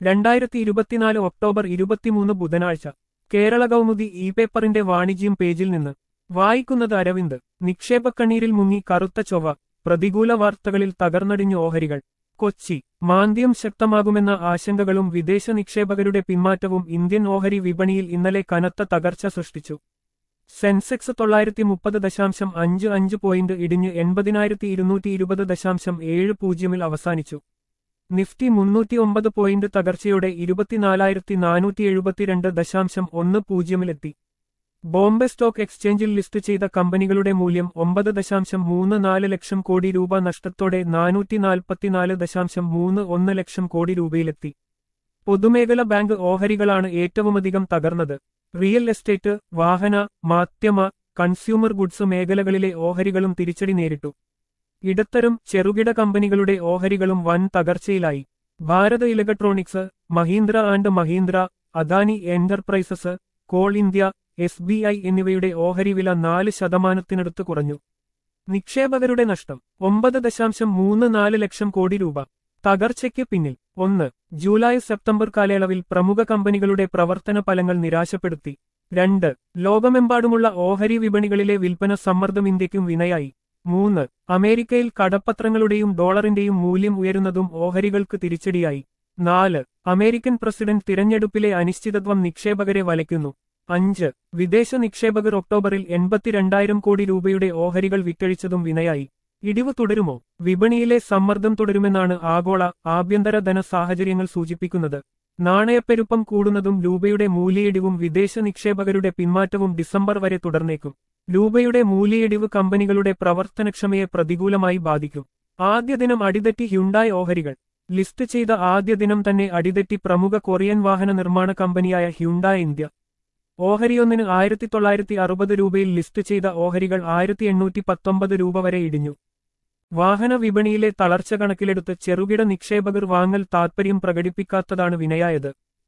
രണ്ടായിരത്തി ഇരുപത്തിനാല് ഒക്ടോബർ ഇരുപത്തിമൂന്ന് ബുധനാഴ്ച കേരള കൗമുദി ഇ പേപ്പറിന്റെ വാണിജ്യം പേജിൽ നിന്ന് വായിക്കുന്നത് അരവിന്ദ് നിക്ഷേപക്കണ്ണീരിൽ മുങ്ങി കറുത്ത ചൊവ്വ പ്രതികൂല വാർത്തകളിൽ തകർന്നടിഞ്ഞു ഓഹരികൾ കൊച്ചി മാന്ദ്യം ശക്തമാകുമെന്ന ആശങ്കകളും വിദേശ നിക്ഷേപകരുടെ പിന്മാറ്റവും ഇന്ത്യൻ ഓഹരി വിപണിയിൽ ഇന്നലെ കനത്ത തകർച്ച സൃഷ്ടിച്ചു സെൻസെക്സ് തൊള്ളായിരത്തി മുപ്പത് ദശാംശം അഞ്ച് അഞ്ച് പോയിന്റ് ഇടിഞ്ഞ് എൺപതിനായിരത്തി ഇരുന്നൂറ്റി ഇരുപത് ദശാംശം ഏഴ് പൂജ്യമിൽ അവസാനിച്ചു നിഫ്റ്റി മുന്നൂറ്റി ഒമ്പത് പോയിന്റ് തകർച്ചയോടെ ഇരുപത്തിനാലായിരത്തി നാനൂറ്റി എഴുപത്തിരണ്ട് ദശാംശം ഒന്ന് പൂജ്യമിലെത്തി ബോംബെ സ്റ്റോക്ക് എക്സ്ചേഞ്ചിൽ ലിസ്റ്റ് ചെയ്ത കമ്പനികളുടെ മൂല്യം ഒമ്പത് ദശാംശം മൂന്ന് നാല് ലക്ഷം കോടി രൂപ നഷ്ടത്തോടെ നാനൂറ്റി നാൽപ്പത്തിനാല് ദശാംശം മൂന്ന് ഒന്ന് ലക്ഷം കോടി രൂപയിലെത്തി പൊതുമേഖല ബാങ്ക് ഓഹരികളാണ് ഏറ്റവുമധികം തകർന്നത് റിയൽ എസ്റ്റേറ്റ് വാഹന മാധ്യമ കൺസ്യൂമർ ഗുഡ്സ് മേഖലകളിലെ ഓഹരികളും തിരിച്ചടി നേരിട്ടു ഇടത്തരം ചെറുകിട കമ്പനികളുടെ ഓഹരികളും വൻ തകർച്ചയിലായി Bharat electronics Mahindra and Mahindra Adani enterprises coal India S B I എന്നിവയുടെ ഓഹരി വില നാല് ശതമാനത്തിനടുത്ത് കുറഞ്ഞു നിക്ഷേപകരുടെ നഷ്ടം ഒമ്പത് ദശാംശം മൂന്ന് നാല് ലക്ഷം കോടി രൂപ തകർച്ചയ്ക്ക് പിന്നിൽ ഒന്ന് ജൂലൈ സെപ്റ്റംബർ കാലയളവിൽ പ്രമുഖ കമ്പനികളുടെ പ്രവർത്തന ഫലങ്ങൾ നിരാശപ്പെടുത്തി രണ്ട് ലോകമെമ്പാടുമുള്ള ഓഹരി വിപണികളിലെ വിൽപ്പന സമ്മർദ്ദം ഇന്ത്യക്കും വിനയായി മൂന്ന് അമേരിക്കയിൽ കടപ്പത്രങ്ങളുടെയും ഡോളറിന്റെയും മൂല്യം ഉയരുന്നതും ഓഹരികൾക്ക് തിരിച്ചടിയായി നാല് അമേരിക്കൻ പ്രസിഡന്റ് തിരഞ്ഞെടുപ്പിലെ അനിശ്ചിതത്വം നിക്ഷേപകരെ വലയ്ക്കുന്നു അഞ്ച് വിദേശ നിക്ഷേപകർ ഒക്ടോബറിൽ എൺപത്തിരണ്ടായിരം കോടി രൂപയുടെ ഓഹരികൾ വിറ്റഴിച്ചതും വിനയായി ഇടിവ് തുടരുമോ വിപണിയിലെ സമ്മർദ്ദം തുടരുമെന്നാണ് ആഗോള ആഭ്യന്തര ധന സാഹചര്യങ്ങൾ സൂചിപ്പിക്കുന്നത് നാണയപ്പെരുപ്പം കൂടുന്നതും രൂപയുടെ മൂല്യയിടിവും വിദേശ നിക്ഷേപകരുടെ പിന്മാറ്റവും ഡിസംബർ വരെ തുടർന്നേക്കും രൂപയുടെ മൂല്യയിടിവ് കമ്പനികളുടെ പ്രവർത്തനക്ഷമയെ പ്രതികൂലമായി ബാധിക്കും ആദ്യ ദിനം അടിതെറ്റി ഹ്യുണ്ടായ് ഓഹരികൾ ലിസ്റ്റ് ചെയ്ത ആദ്യ ദിനം തന്നെ അടിതെറ്റി പ്രമുഖ കൊറിയൻ വാഹന നിർമ്മാണ കമ്പനിയായ ഹ്യുണ്ടായ് ഇന്ത്യ ഓഹരിയൊന്നിന് ആയിരത്തി തൊള്ളായിരത്തി അറുപത് രൂപയിൽ ലിസ്റ്റ് ചെയ്ത ഓഹരികൾ ആയിരത്തി എണ്ണൂറ്റി പത്തൊമ്പത് രൂപ വരെ ഇടിഞ്ഞു വാഹന വിപണിയിലെ തളർച്ച കണക്കിലെടുത്ത് ചെറുകിട നിക്ഷേപകർ വാങ്ങൽ താൽപര്യം പ്രകടിപ്പിക്കാത്തതാണ് വിനയായത്